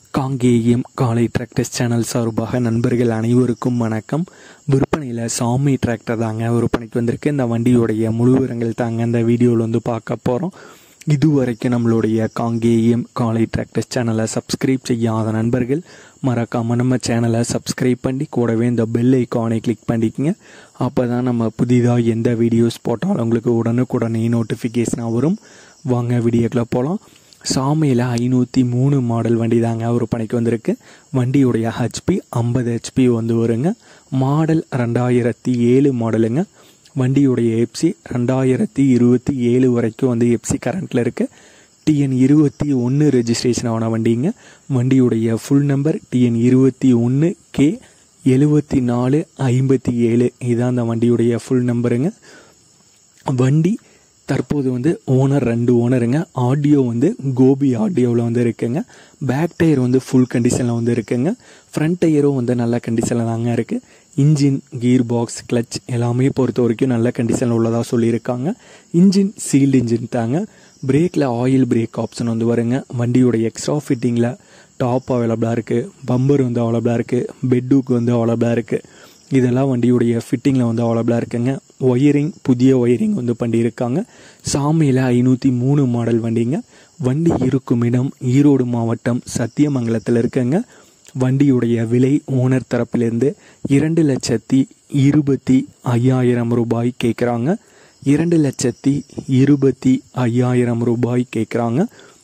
காங்கேயம் காலை tractors channel சார்பாக நண்பர்கள் அனைவருக்கும் வணக்கம் விற்பனையில் சாமி டிராக்டர் தாங்க விற்பனைக்கு வந்திருக்கு இந்த வண்டியோடைய முழு விவரங்கள் தாங்க இந்த வீடியோவில் வந்து பார்க்க போகிறோம் இதுவரைக்கும் நம்மளுடைய காங்கேயம் காலை டிராக்டர்ஸ் சேனலை சப்ஸ்கிரைப் செய்யாத நண்பர்கள் மறக்காமல் நம்ம சேனலை சப்ஸ்கிரைப் பண்ணி கூடவே இந்த பெல் ஐக்கானை கிளிக் பண்ணிக்கங்க அப்போ தான் நம்ம புதிதாக எந்த வீடியோஸ் போட்டாலும் உங்களுக்கு உடனுக்குடனே நோட்டிஃபிகேஷனாக வரும் வாங்க வீடியோக்குள்ளே போகலாம் சாமியில் ஐநூற்றி மூணு மாடல் வண்டி தாங்க ஒரு பணிக்கு வந்திருக்கு வண்டியுடைய ஹெச்பி ஐம்பது ஹெச்பி வந்து வருங்க மாடல் ரெண்டாயிரத்தி ஏழு மாடலுங்க வண்டியுடைய எப்சி ரெண்டாயிரத்தி இருபத்தி ஏழு வரைக்கும் வந்து எப்சி கரண்ட்டில் இருக்குது டிஎன் இருபத்தி ஒன்று ரெஜிஸ்ட்ரேஷன் ஆன வண்டிங்க வண்டியுடைய ஃபுல் நம்பர் டிஎன் இருபத்தி ஒன்று கே எழுபத்தி நாலு ஐம்பத்தி ஏழு இதுதான் அந்த வண்டியுடைய ஃபுல் நம்பருங்க வண்டி தற்போது வந்து ஓனர் ரெண்டு ஓனருங்க ஆடியோ வந்து கோபி ஆடியோவில் வந்து இருக்குங்க பேக் டயர் வந்து ஃபுல் கண்டிஷனில் வந்து இருக்குங்க ஃப்ரண்ட் டயரும் வந்து நல்ல கண்டிஷனில் தாங்க இருக்குது இன்ஜின் கீர் பாக்ஸ் கிளச் எல்லாமே பொறுத்த வரைக்கும் நல்ல கண்டிஷனில் உள்ளதாக சொல்லியிருக்காங்க இன்ஜின் சீல்டு இன்ஜின் தாங்க பிரேக்கில் ஆயில் பிரேக் ஆப்ஷன் வந்து வருங்க வண்டியோடைய எக்ஸ்ட்ரா ஃபிட்டிங்கில் டாப் அவைலபிளாக இருக்குது பம்பர் வந்து அவைலபிளாக இருக்குது பெட்டுக்கு வந்து அவைலபிளாக இருக்குது இதெல்லாம் வண்டியுடைய ஃபிட்டிங்கில் வந்து அவைலபிளாக இருக்குங்க ஒயரிங் புதிய ஒயரிங் வந்து பண்ணியிருக்காங்க சாமியில் ஐநூற்றி மூணு மாடல் வண்டிங்க வண்டி இருக்கும் இடம் ஈரோடு மாவட்டம் சத்தியமங்கலத்தில் இருக்குங்க வண்டியுடைய விலை ஓனர் தரப்பிலிருந்து இரண்டு லட்சத்தி இருபத்தி ஐயாயிரம் ரூபாய் கேட்குறாங்க இரண்டு லட்சத்தி இருபத்தி ஐயாயிரம் ரூபாய் கேட்குறாங்க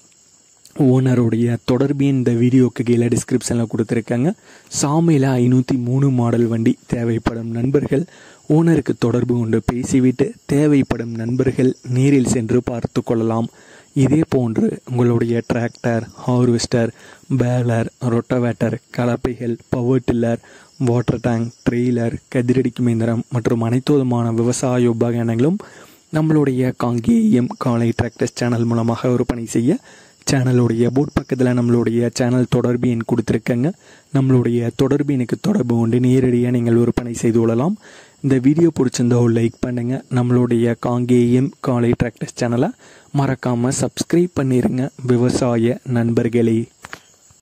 ஓனருடைய தொடர்பு இந்த வீடியோக்கு கீழே டிஸ்கிரிப்ஷனில் கொடுத்துருக்காங்க சாமியில் ஐநூற்றி மூணு மாடல் வண்டி தேவைப்படும் நண்பர்கள் ஓனருக்கு தொடர்பு கொண்டு பேசிவிட்டு தேவைப்படும் நண்பர்கள் நேரில் சென்று பார்த்து கொள்ளலாம் இதே போன்று உங்களுடைய டிராக்டர் ஹார்வெஸ்டர் பேலர் ரொட்டவேட்டர் கலப்பைகள் power tiller water tank trailer கதிரடிக்கும் இயந்திரம் மற்றும் அனைத்து விதமான விவசாய உபகரணங்களும் நம்மளுடைய காங்கேயம் காலை டிராக்டர்ஸ் சேனல் மூலமாக விற்பனை செய்ய சேனலுடைய போட் பக்கத்தில் நம்மளுடைய சேனல் தொடர்பு எண் கொடுத்துருக்கங்க நம்மளுடைய தொடர்பு எனக்கு தொடர்பு கொண்டு நேரடியாக நீங்கள் விற்பனை செய்து கொள்ளலாம் இந்த வீடியோ பிடிச்சிருந்தா ஒரு லைக் பண்ணுங்கள் நம்மளுடைய காங்கேயம் காலை டிராக்டர்ஸ் சேனலை மறக்காமல் சப்ஸ்கிரைப் பண்ணிடுங்க விவசாய நண்பர்களே